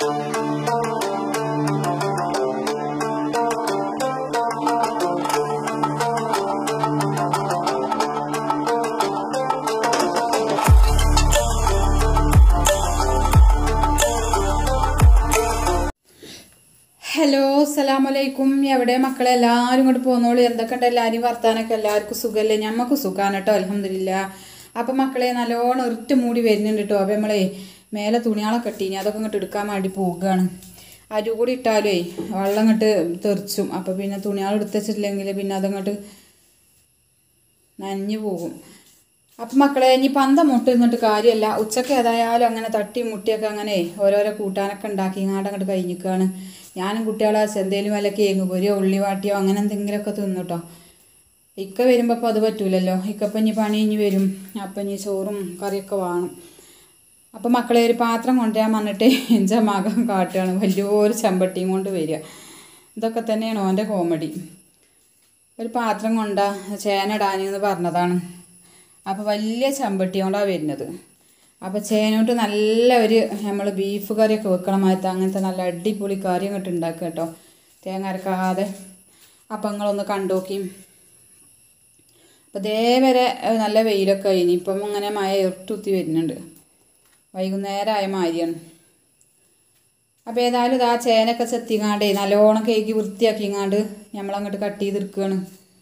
Hello അസ്സലാമലൈക്കും എവിടെ മക്കളെ എല്ലാവരും ഇങ്ങോട്ട് പോന്നോളൂ എന്തൊക്കെ ഉണ്ട് എല്ലാവരും വർത്താനൊക്കെ എല്ലാവർക്കും സുഖമല്ലേ ഞമ്മക്ക് സുഖമാണ് കേട്ടോ അലഹമില്ല അപ്പം മക്കളെ നല്ലോണം ഇറുട്ട് മൂടി വരുന്നുണ്ട് കേട്ടോ അപ്പം നമ്മളെ മേലെ തുണിയാളൊക്കെ ഇട്ടീനി അതൊക്കെ ഇങ്ങോട്ട് എടുക്കാൻ വേണ്ടി പോവുകയാണ് അരി കൂടി ഇട്ടാലേ വെള്ളം ഇങ്ങോട്ട് തെറിച്ചും അപ്പം പിന്നെ തുണിയാൾ എടുത്ത് വെച്ചിട്ടില്ലെങ്കിൽ പിന്നെ അതങ്ങോട്ട് നനഞ്ഞു പോകും അപ്പം മക്കളെ ഇനി പന്ത മുട്ട ഇരുന്നിട്ട് കാര്യമല്ല ഉച്ചക്ക് ഏതായാലും അങ്ങനെ തട്ടി മുട്ടിയൊക്കെ അങ്ങനെ ഓരോരോ കൂട്ടാനൊക്കെ ഉണ്ടാക്കി ഇങ്ങാണ്ട് അങ്ങോട്ട് കഴിഞ്ഞിക്കാണ് ഞാനും കുട്ടികളെ എന്തേലും വല്ല കേങ്ങ് പൊരിയോ ഉള്ളി വാട്ടിയോ അങ്ങനെ എന്തെങ്കിലുമൊക്കെ തിന്നുട്ടോ ഇക്ക വരുമ്പോൾ അപ്പോൾ അത് പറ്റൂലല്ലോ ഇക്കപ്പം ഇനി പണി ഇനി വരും അപ്പം ഇനി ചോറും കറിയൊക്കെ വേണം അപ്പം മക്കളെ ഒരു പാത്രം കൊണ്ടുവരാൻ വന്നിട്ട് എൻ്റെ മകൻ കാട്ടുകയാണ് വലിയൊരു ചെമ്പട്ടിയും കൊണ്ട് വരിക ഇതൊക്കെ തന്നെയാണ് ഓൻ്റെ കോമഡി ഒരു പാത്രം കൊണ്ടാ ചേനടാനെന്ന് പറഞ്ഞതാണ് അപ്പോൾ വലിയ ചമ്പട്ടി കൊണ്ടാണ് വരുന്നത് അപ്പോൾ ചേനോട്ട് നല്ല ഒരു നമ്മൾ ബീഫ് കറിയൊക്കെ വെക്കണ മാറ്റം അങ്ങനത്തെ നല്ല അടിപൊളി കറി അങ്ങോട്ട് ഉണ്ടാക്കുക കേട്ടോ തേങ്ങ അരക്കാതെ അപ്പം നിങ്ങളൊന്ന് കണ്ടോക്കി അപ്പോൾ വരെ നല്ല വെയിലൊക്കെ കഴിഞ്ഞ് ഇപ്പം അങ്ങനെ മഴ ഇർട്ടുത്തി വരുന്നുണ്ട് വൈകുന്നേരമായ മാതിരിയാണ് അപ്പോൾ ഏതായാലും ഇതാ ചേനയൊക്കെ ചെത്തിങ്ങാണ്ടേ നല്ലോണം കേക്ക് വൃത്തിയാക്കിങ്ങാണ്ട് നമ്മളങ്ങോട്ട് കട്ട് ചെയ്തെടുക്കുകയാണ്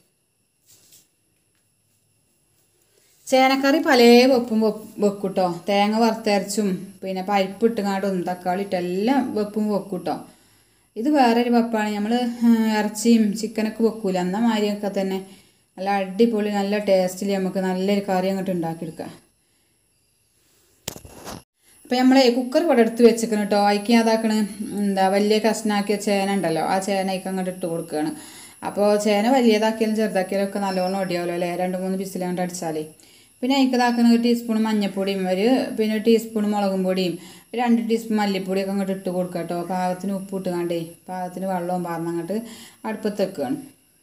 ചേനക്കറി പല വെപ്പും വെക്കും കേട്ടോ തേങ്ങ വറുത്തരച്ചും പിന്നെ പരിപ്പ് ഇട്ടുങ്ങാണ്ടും തക്കാളി ഇട്ടെല്ലാം വെപ്പും വെക്കും കേട്ടോ ഇത് വേറൊരു വെപ്പാണ് നമ്മൾ ഇറച്ചിയും ചിക്കനൊക്കെ വെക്കൂല എന്ന മാതിരിയൊക്കെ തന്നെ നല്ല അടിപൊളി നല്ല ടേസ്റ്റിൽ നമുക്ക് നല്ലൊരു കറി അങ്ങോട്ട് ഉണ്ടാക്കിയെടുക്കാം അപ്പോൾ നമ്മളെ കുക്കർ ഇവിടെ എടുത്ത് വെച്ചിക്കണം കേട്ടോ അതിക്ക് അതാക്കണ് എന്താ വലിയ കഷ്ണാക്കിയ ചേന ഉണ്ടല്ലോ ആ ചേന അതിക്ക് അങ്ങോട്ട് ഇട്ട് കൊടുക്കുകയാണ് അപ്പോൾ ചേന വലിയതാക്കിയാലും ചെറുതാക്കിയാലും ഒക്കെ നല്ലോണം ഒടിയാവല്ലോ അല്ലേ രണ്ട് മൂന്ന് പിസിൽ അങ്ങോട്ട് അടിച്ചാലേ പിന്നെ അതിക്ക് ഇതാക്കുന്ന ഒരു ടീസ്പൂൺ മഞ്ഞൾപ്പൊടിയും ഒരു പിന്നെ ഒരു ടീസ്പൂൺ മുളകും പൊടിയും രണ്ട് ടീസ്പൂൺ മല്ലിപ്പൊടിയൊക്കെ അങ്ങോട്ട് ഇട്ട് കൊടുക്കുക കേട്ടോ പാകത്തിന് ഉപ്പ് ഇട്ടുകാണ്ടേ പാകത്തിന് വെള്ളവും പാർന്നങ്ങോട്ട് അടുപ്പത്ത് വെക്കുകയാണ്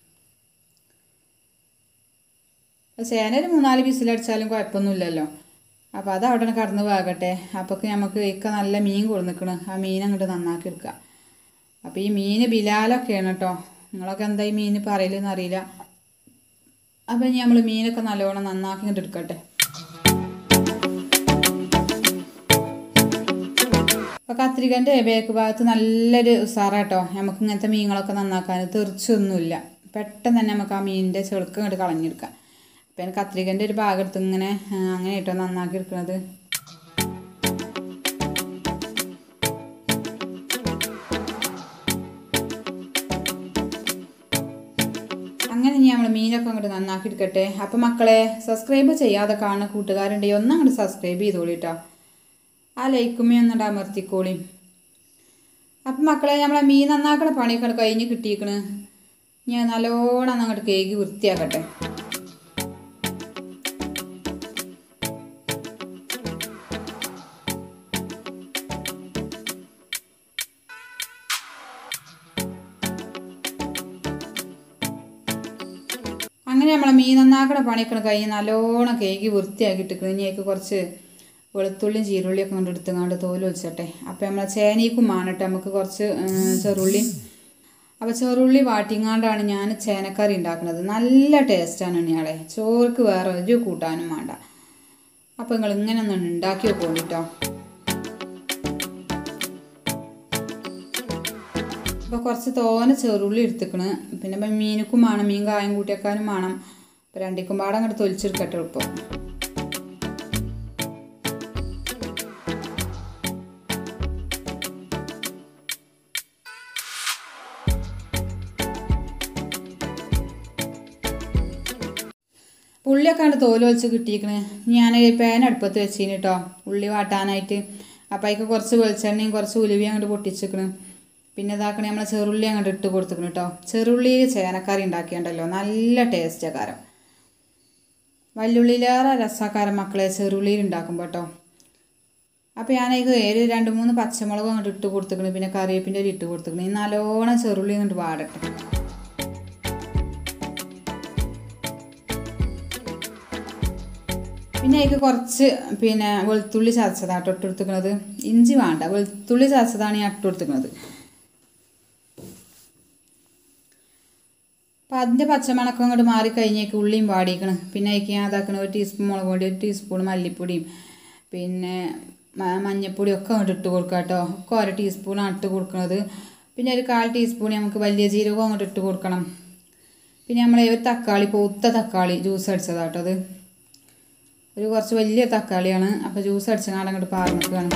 ചേന ഒരു മൂന്നാല് പിസിലടിച്ചാലും കുഴപ്പമൊന്നുമില്ലല്ലോ അപ്പോൾ അത് അവിടെ കടന്ന് വേകട്ടെ അപ്പോൾക്ക് നമുക്ക് ഇക്ക നല്ല മീൻ കൊടുന്നിക്കണ് ആ മീൻ അങ്ങോട്ട് നന്നാക്കി എടുക്കുക അപ്പോൾ ഈ മീൻ ബിലാലൊക്കെയാണ് കേട്ടോ നിങ്ങളൊക്കെ എന്താ ഈ മീൻ പറയലെന്ന് അറിയില്ല അപ്പം ഇനി നമ്മൾ മീനൊക്കെ നല്ലോണം നന്നാക്കി ഇങ്ങോട്ട് എടുക്കട്ടെ അപ്പോൾ കത്രികൻ്റെ ബേക്ക് ഭാഗത്ത് നല്ലൊരു ഉസാറാട്ടോ നമുക്ക് ഇങ്ങനത്തെ മീനുകളൊക്കെ നന്നാക്കാൻ തെറിച്ചൊന്നുമില്ല പെട്ടെന്ന് തന്നെ നമുക്ക് ആ മീനിൻ്റെ ചെളുക്കം ഇങ്ങോട്ട് കളഞ്ഞെടുക്കാം അപ്പം കത്രികൻ്റെ ഒരു ഭാഗം എടുത്ത് ഇങ്ങനെ അങ്ങനെ കേട്ടോ നന്നാക്കി എടുക്കുന്നത് അങ്ങനെ ഇനി നമ്മൾ മീനൊക്കെ അങ്ങോട്ട് നന്നാക്കി എടുക്കട്ടെ അപ്പം മക്കളെ സബ്സ്ക്രൈബ് ചെയ്യാതെ കാണുന്ന കൂട്ടുകാരുണ്ടെങ്കിൽ ഒന്ന് അങ്ങോട്ട് സബ്സ്ക്രൈബ് ചെയ്തോളിട്ടോ ആ ലൈക്കുമേ ഒന്നിട്ട് അമർത്തിക്കോളി അപ്പം മക്കളെ നമ്മളെ മീൻ നന്നാക്കണ പണിയൊക്കെ കഴിഞ്ഞ് കിട്ടിയിക്കണ് ഞാൻ നല്ലോണം അങ്ങോട്ട് കേക്ക് വൃത്തിയാക്കട്ടെ അങ്ങനെ നമ്മളെ മീൻ നന്നാക്കണ പണിയൊക്കെ കഴിഞ്ഞ് നല്ലോണം കേക്ക് വൃത്തിയാക്കിയിട്ട് ഇനിയൊക്കെ കുറച്ച് വെളുത്തുള്ളിയും ചീരുള്ളിയൊക്കെ കൊണ്ട് എടുത്തുങ്ങാണ്ട് തോല് വെച്ചട്ടെ അപ്പോൾ നമ്മളെ ചേനയ്ക്കും മാണിട്ട് നമുക്ക് കുറച്ച് ചെറുള്ളി അപ്പോൾ ചെറുള്ളി വാട്ടിങ്ങാണ്ടാണ് ഞാൻ ചേനക്കറി ഉണ്ടാക്കുന്നത് നല്ല ടേസ്റ്റാണ് ഇയാളെ ചോർക്ക് വേറെ ഒരു കൂട്ടാനും വേണ്ട അപ്പോൾ നിങ്ങൾ ഇങ്ങനെ ഒന്ന് ഉണ്ടാക്കി വെക്കോണ്ടിട്ടോ അപ്പോൾ കുറച്ച് തോനെ ചെറുള്ളി എടുത്തിക്കണ് പിന്നെ ഇപ്പം മീനുക്കും വേണം മീൻ കായം കൂട്ടിയേക്കാനും വേണം അപ്പോൾ രണ്ടിക്കും പാടെ അങ്ങോട്ട് തൊലിച്ചെടുക്കട്ടെ ഇപ്പോൾ ഉള്ളിയൊക്കെ കണ്ട് തോല് വെച്ച് കിട്ടിയിരിക്കണ് ഞാൻ പാൻ അടുപ്പത്ത് വെച്ചിന് കേട്ടോ ഉള്ളി വാട്ടാനായിട്ട് അപ്പോൾ അതിക്ക് കുറച്ച് വെളിച്ചെണ്ണയും കുറച്ച് ഉലുവി അങ്ങോട്ട് പൊട്ടിച്ചിക്കണ് പിന്നെ ഇതാക്കണേ നമ്മൾ ചെറുള്ളി അങ്ങോട്ട് ഇട്ട് കൊടുത്തിക്കണം കേട്ടോ ചെറുള്ളിയിൽ ചേനക്കറി ഉണ്ടാക്കിയുണ്ടല്ലോ നല്ല ടേസ്റ്റ് കാരം വല്ലുള്ളിയിലേറെ രസക്കാരം മക്കളെ ചെറുള്ളിയിൽ ഉണ്ടാക്കുമ്പോൾ കേട്ടോ അപ്പോൾ ഞാനത് ഒരു രണ്ട് മൂന്ന് പച്ചമുളക് അങ്ങോട്ട് ഇട്ട് കൊടുത്തിക്കണം പിന്നെ കറിവേപ്പിൻ്റെ ഒരു ഇട്ട് കൊടുത്തിക്കണം ഈ നല്ലോണം ചെറുള്ളി അങ്ങോട്ട് വാടട്ടെ പിന്നെ അതിക്ക് കുറച്ച് പിന്നെ വെളുത്തുള്ളി ചതച്ചതാണ് ഇട്ട് കൊടുത്തിരിക്കുന്നത് ഇഞ്ചി വേണ്ട വെളുത്തുള്ളി ചതച്ചതാണ് ഞാൻ ഇട്ട് കൊടുത്തിരിക്കുന്നത് അപ്പം അതിൻ്റെ പച്ചമണക്കം അങ്ങോട്ട് മാറി കഴിഞ്ഞേക്ക് ഉള്ളിയും പാടിക്കണം പിന്നെ അതിക്ക് ഞാൻ അതാക്കണം ഒരു ടീസ്പൂൺ മുളക് പൊടി ഒരു ടീസ്പൂൺ മല്ലിപ്പൊടിയും പിന്നെ മ- മഞ്ഞൾപ്പൊടിയും ഒക്കെ അങ്ങോട്ട് ഇട്ട് കൊടുക്കുക കേട്ടോ ഒക്കെ ഓരോ ടീസ്പൂണാണ് ഇട്ട് കൊടുക്കുന്നത് പിന്നെ ഒരു കാൽ ടീസ്പൂൺ നമുക്ക് വലിയ ജീരകവും അങ്ങോട്ട് ഇട്ട് കൊടുക്കണം പിന്നെ നമ്മളെ ഒരു തക്കാളി പൊത്ത തക്കാളി ജ്യൂസ് അടിച്ചതാട്ടോ അത് ഒരു കുറച്ച് വലിയ തക്കാളിയാണ് അപ്പോൾ ജ്യൂസ് അടിച്ചങ്ങാണ്ട് അങ്ങോട്ട് പാർന്നിക്കുകയാണ്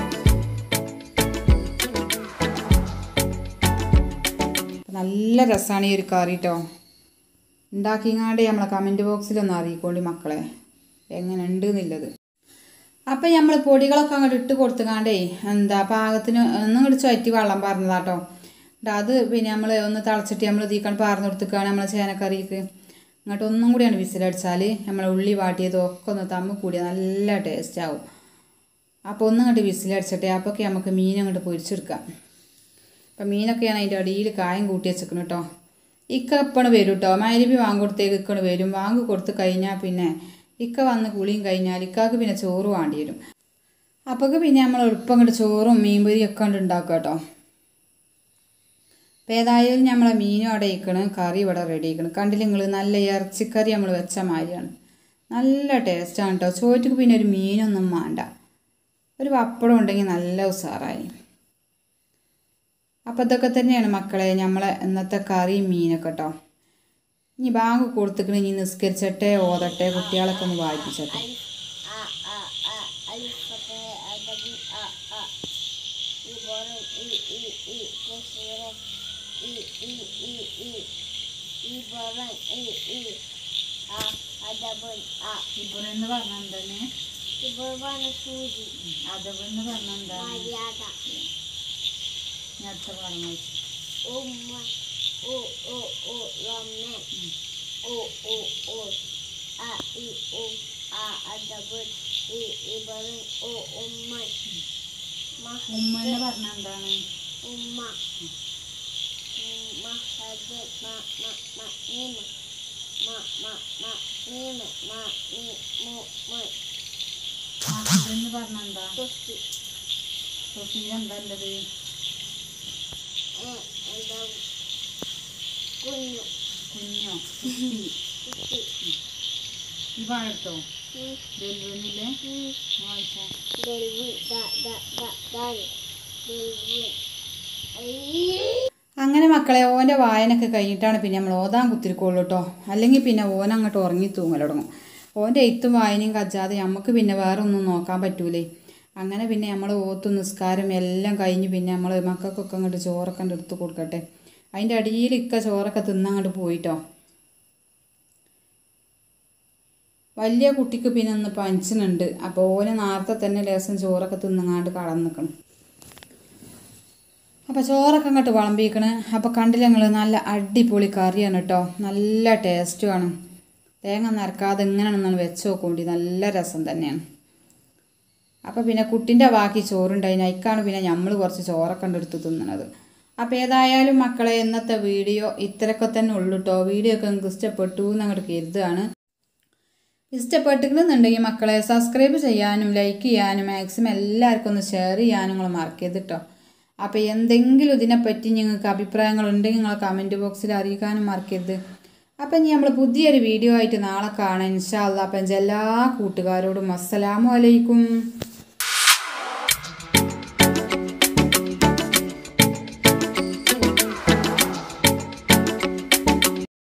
നല്ല രസമാണ് ഈ ഒരു കറി കേട്ടോ ഉണ്ടാക്കിങ്ങാണ്ട് നമ്മളെ കമൻറ്റ് ബോക്സിലൊന്ന് അറിയിക്കോണ്ടി മക്കളെ എങ്ങനെ ഉണ്ട് എന്നുള്ളത് അപ്പം നമ്മൾ പൊടികളൊക്കെ അങ്ങോട്ട് ഇട്ട് കൊടുത്തുകാണ്ടേ എന്താ പാകത്തിന് ഒന്നും ഇങ്ങോട്ട് ചുറ്റി വെള്ളം പറഞ്ഞതാട്ടോ എന്നിട്ട് അത് പിന്നെ നമ്മൾ ഒന്ന് തിളച്ചിട്ട് നമ്മൾ തീക്കാൻ പാർന്ന് കൊടുത്തുക്കാണ് നമ്മളെ ചേനക്കറിക്ക് ഇങ്ങോട്ട് ഒന്നും കൂടിയാണ് വിസിലടിച്ചാൽ നമ്മളെ ഉള്ളി വാട്ടിയതും ഒക്കെ ഒന്ന് തമ്മ കൂടിയ നല്ല ടേസ്റ്റ് ആവും അപ്പോൾ ഒന്നും ഇങ്ങോട്ട് വിസിലടിച്ചിട്ടെ അപ്പോഴൊക്കെ നമുക്ക് മീൻ അങ്ങോട്ട് പൊരിച്ചെടുക്കാം അപ്പം മീനൊക്കെയാണ് അതിൻ്റെ അടിയിൽ കായം കൂട്ടി വെച്ചേക്കണം കേട്ടോ ഇക്ക എപ്പണ് വരും കേട്ടോ മരുവി വാങ്ങിക്കൊടുത്തേക്ക് ഇക്കണ് വരും വാങ്ങി കൊടുത്ത് കഴിഞ്ഞാൽ പിന്നെ ഇക്ക വന്ന് കുളിയും കഴിഞ്ഞാൽ ഇക്കാക്ക് പിന്നെ ചോറ് വേണ്ടി വരും അപ്പോൾക്ക് പിന്നെ നമ്മൾ എളുപ്പം അങ്ങോട്ട് ചോറും മീൻപൊരിയും ഒക്കെ കൊണ്ട് ഉണ്ടാക്കുക കേട്ടോ അപ്പോൾ ഏതായാലും നമ്മളെ മീനും അവിടെ ഇരിക്കണം കറി ഇവിടെ റെഡി ആക്കണം കണ്ടില്ല നിങ്ങൾ നല്ല ഇറച്ചിക്കറി നമ്മൾ വെച്ച മാതിരിയാണ് നല്ല ടേസ്റ്റാണ് കേട്ടോ ചോറ്റക്ക് പിന്നെ ഒരു മീനൊന്നും വേണ്ട ഒരു പപ്പടം ഉണ്ടെങ്കിൽ നല്ല ഉഷാറായി അപ്പോൾ ഇതൊക്കെ തന്നെയാണ് മക്കളെ നമ്മളെ ഇന്നത്തെ കറിയും മീനൊക്കെ കേട്ടോ ഇനി ബാങ്ക് കൊടുത്തിക്കണ ഇനി നിസ്കരിച്ചട്ടെ ഓതട്ടെ കുട്ടികളൊക്കെ ഒന്ന് വായിപ്പിച്ചട്ടെ a a a alif fatah adabi a a ibaran i i i kasira i i i i ibaran i i a adaban a ഇബറെന്ന് പറഞ്ഞാൽ തന്നെ ibaran suji അതവെന്ന് പറഞ്ഞാൽ എന്താണ് maliada ഞാൻ അടുത്ത പറഞ്ഞു umma o o o ramme o o o a i o a adaban i ibaran o umma ma ഉമ്മെന്ന് പറഞ്ഞാൽ എന്താണ് ഉമ്മ ഉമ്മ ഹദ് മ മ മ മീമ മ മ മ മീമ മ മീ മു മ എന്ന് പറഞ്ഞാൽ എന്താ തൊട്ടി തൊട്ടിയിൽ എന്താ ഉള്ളത് എ എന്താ കുഞ്ഞു കുഞ്ഞോ കുട്ടി കുട്ടി ഈ പാടെടുത്തോ ഉം, ഡെലിവറിയില്ലേ ഉം. വായിച്ചാ ഡെൽവി ദ ദ ദ ദാല് ഡെൽവി അയ്യേ അങ്ങനെ മക്കളെ ഓൻ്റെ വായനൊക്കെ കഴിഞ്ഞിട്ടാണ് പിന്നെ നമ്മൾ ഓതാൻ കുത്തിരിക്കുള്ളൂ കേട്ടോ അല്ലെങ്കിൽ പിന്നെ ഓൻ അങ്ങോട്ട് ഉറങ്ങി തൂങ്ങൽ തുടങ്ങും ഓൻ്റെ എഴുത്തും വായനയും കജ്ജാതെ നമുക്ക് പിന്നെ വേറെ ഒന്നും നോക്കാൻ പറ്റൂലേ അങ്ങനെ പിന്നെ നമ്മൾ ഓത്തും നിസ്കാരം എല്ലാം കഴിഞ്ഞ് പിന്നെ നമ്മൾ മക്കൾക്കൊക്കെ അങ്ങോട്ട് ചോറൊക്കെ അങ്ങട് എടുത്ത് കൊടുക്കട്ടെ അതിൻ്റെ അടിയിൽ ഇക്ക ചോറൊക്കെ തിന്നങ്ങോട്ട് പോയിട്ടോ വലിയ കുട്ടിക്ക് പിന്നെ ഒന്ന് പഞ്ചിനുണ്ട് അപ്പോൾ ഓന് നേരത്തെ തന്നെ ലേസം ചോറൊക്കെ തിന്നങ്ങാണ്ട് കടന്നു നിൽക്കണം അപ്പോൾ ചോറൊക്കെ അങ്ങോട്ട് വിളമ്പിക്കണ് അപ്പോൾ കണ്ടില്ല ഞങ്ങൾ നല്ല അടിപൊളി കറിയാണ് കേട്ടോ നല്ല ടേസ്റ്റുമാണ് തേങ്ങ നരക്കാതെ ഇങ്ങനെയാണെന്നാണ് വെച്ച് നോക്കൂണ്ടി നല്ല രസം തന്നെയാണ് അപ്പോൾ പിന്നെ കുട്ടിൻ്റെ ബാക്കി ചോറുണ്ടായിന് അതിക്കാണ് പിന്നെ നമ്മൾ കുറച്ച് ചോറൊക്കെ ഉണ്ട് എടുത്ത് തിന്നണത് അപ്പോൾ ഏതായാലും മക്കളെ ഇന്നത്തെ വീഡിയോ ഇത്രയൊക്കെ തന്നെ ഉള്ളൂ കേട്ടോ വീഡിയോ ഒക്കെ നിങ്ങൾക്ക് ഇഷ്ടപ്പെട്ടു എന്നങ്ങോട്ട് കരുതുകയാണ് ഇഷ്ടപ്പെട്ടിട്ടുണ്ടെന്നുണ്ടെങ്കിൽ മക്കളെ സബ്സ്ക്രൈബ് ചെയ്യാനും ലൈക്ക് ചെയ്യാനും മാക്സിമം എല്ലാവർക്കും ഒന്ന് ഷെയർ ചെയ്യാനും നിങ്ങൾ മറക്കരുത് കേട്ടോ അപ്പോൾ എന്തെങ്കിലും ഇതിനെപ്പറ്റി നിങ്ങൾക്ക് അഭിപ്രായങ്ങളുണ്ടെങ്കിൽ നിങ്ങൾ കമൻറ്റ് ബോക്സിൽ അറിയിക്കാനും മറക്കരുത് അപ്പം ഇനി നമ്മൾ പുതിയൊരു വീഡിയോ ആയിട്ട് നാളെ കാണാം ഇൻഷാ അല്ലാ അപ്പം എല്ലാ കൂട്ടുകാരോടും അസ്സലാമു അലൈക്കും